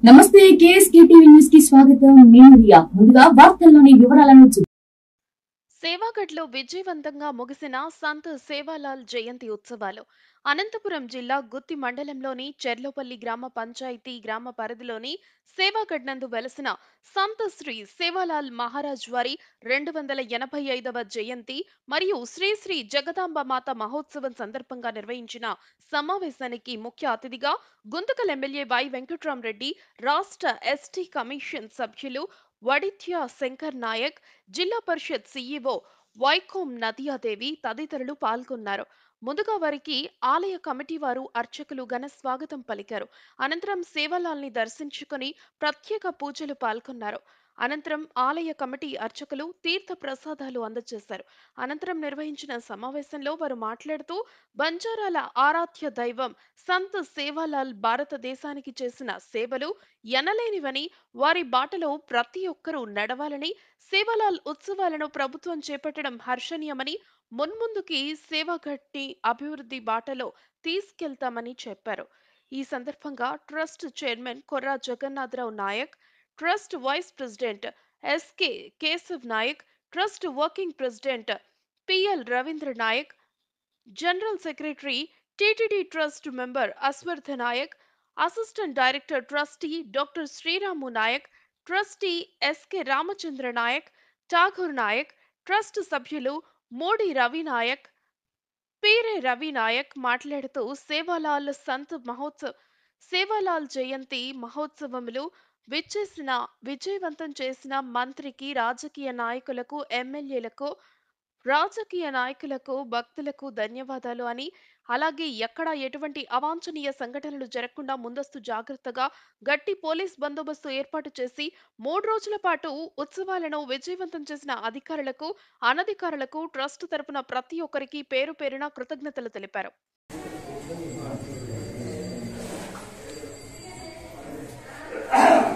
నమస్తే KSK TV news కి స్వాగతం నేను రియా ముందుగా వార్తల్లోని వివరాలను చూ- సేవాగఢ్లో విజయవంతంగా ముగిసిన సంత్ సేవాలాల్ జయంతి ఉత్సవాలు అనంతపురం జిల్లా గుత్తి మండలంలోని చెర్లోపల్లి గ్రామ పంచాయతీ గ్రామ పరిధిలోని సేవాగఢ్ నందు వెలసిన సంత్ శ్రీ సేవాలాల్ మహారాజ్ వారి రెండు వందల ఎనభై ఐదవ జయంతి మరియు శ్రీ శ్రీ జగదాంబ మాత మహోత్సవం సందర్భంగా నిర్వహించిన సమావేశానికి ముఖ్య అతిథిగా గుంతకల్ ఎమ్మెల్యే వై వెంకట్రామరెడ్డి రాష్ట్ర ఎస్టీ కమిషన్ సభ్యులు వడిత్య శంకర్ నాయక్ జిల్లా పరిషత్ సీఈఓ వైకోం నదియాదేవి తదితరులు పాల్గొన్నారు ముందుగా వారికి ఆలయ కమిటీ వారు అర్చకులు ఘన స్వాగతం పలికారు అనంతరం సేవలాల్ని దర్శించుకుని ప్రత్యేక పూజలు పాల్గొన్నారు అనంతరం ఆలయ కమిటీ అర్చకులు తీర్థ ప్రసాదాలు అందజేశారు అనంతరం నిర్వహించిన సమావేశంలో వారు మాట్లాడుతూ బంజారాల ఆరాధ్య దైవం సంత్ సేవాలాల్ భారతదేశానికి చేసిన సేవలు ఎనలేనివని వారి బాటలో ప్రతి ఒక్కరూ నడవాలని సేవాలాల్ ఉత్సవాలను ప్రభుత్వం చేపట్టడం హర్షణీయమని మున్ముందుకి సేవాఘట్ని అభివృద్ధి బాటలో తీసుకెళ్తామని చెప్పారు ఈ సందర్భంగా trust chairman Korra Jagannatharao Nayak trust vice president SK Keshav Nayak trust working president PL Ravindra Nayak general secretary TTD trust member Aswardha Nayak assistant director trustee doctor Sriramu Nayak trustee SK Ramachandra Nayak Tagore Nayak trust సభ్యులు మోడి రవి నాయక్ పీరే రవి నాయక్ మాట్లాడుతూ సేవాలాల్ సంత్ మహోత్సవ్ సేవాలాల్ జయంతి మహోత్సవములు విచ్చేసిన విజయవంతం చేసిన మంత్రికి రాజకీయ నాయకులకు ఎమ్మెల్యేలకు రాజకీయ నాయకులకు భక్తులకు ధన్యవాదాలు అని అలాగే ఎక్కడా ఎటువంటి అవాంఛనీయ సంఘటనలు జరగకుండా ముందస్తు జాగ్రత్తగా గట్టి పోలీస్ బందోబస్తు ఏర్పాటు చేసి మూడు రోజుల పాటు ఉత్సవాలను విజయవంతం చేసిన అధికారులకు అనధికారులకు ట్రస్ట్ తరపున ప్రతి ఒక్కరికి పేరు పేరున కృతజ్ఞతలు తెలిపారు శ్రీ